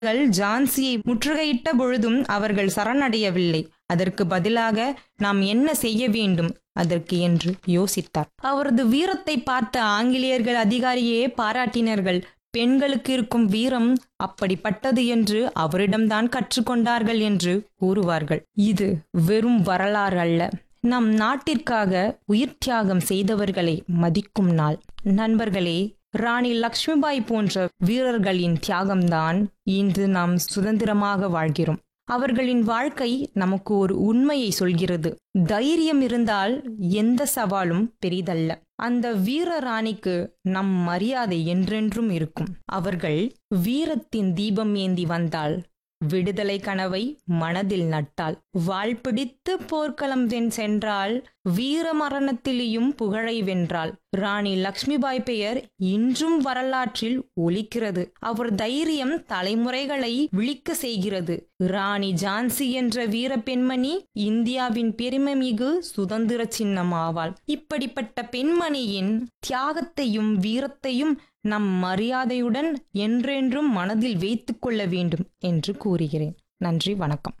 அவர்கள் ஜான்சியை முற்றுகையிட்ட பொழுதும் அவர்கள் சரணடையவில்லை அதற்கு பதிலாக நாம் என்ன செய்ய வேண்டும் அதற்கு என்று யோசித்தார் அவரது வீரத்தை பார்த்த ஆங்கிலேயர்கள் அதிகாரியே பாராட்டினார்கள் பெண்களுக்கு இருக்கும் வீரம் அப்படிப்பட்டது என்று அவரிடம்தான் கற்றுக்கொண்டார்கள் என்று கூறுவார்கள் இது வெறும் வரலாறு அல்ல நம் நாட்டிற்காக உயிர் தியாகம் செய்தவர்களை மதிக்கும் நாள் நண்பர்களே ராணி லக்ஷ்மிபாய் போன்ற வீரர்களின் தியாகம்தான் இன்று நாம் சுதந்திரமாக வாழ்கிறோம் அவர்களின் வாழ்க்கை நமக்கு ஒரு உண்மையை சொல்கிறது தைரியம் இருந்தால் எந்த சவாலும் பெரிதல்ல அந்த வீர ராணிக்கு நம் மரியாதை என்றென்றும் இருக்கும் அவர்கள் வீரத்தின் தீபம் ஏந்தி வந்தால் விடுதலை கனவை மனதில் நட்டாள் வாள் பிடித்து போர்க்களம் வென் சென்றால் வீர மரணத்திலேயும் புகழை வென்றாள் ராணி லக்ஷ்மிபாய் பெயர் இன்றும் வரலாற்றில் ஒலிக்கிறது அவர் தைரியம் தலைமுறைகளை விழிக்க செய்கிறது ராணி ஜான்சி என்ற வீர பெண்மணி இந்தியாவின் பெருமைமிகு சுதந்திர சின்னம் ஆவாள் இப்படிப்பட்ட பெண்மணியின் தியாகத்தையும் வீரத்தையும் நம் மரியாதையுடன் என்றென்றும் மனதில் வைத்துக் கொள்ள வேண்டும் என்று கூறுகிறேன் நன்றி வணக்கம்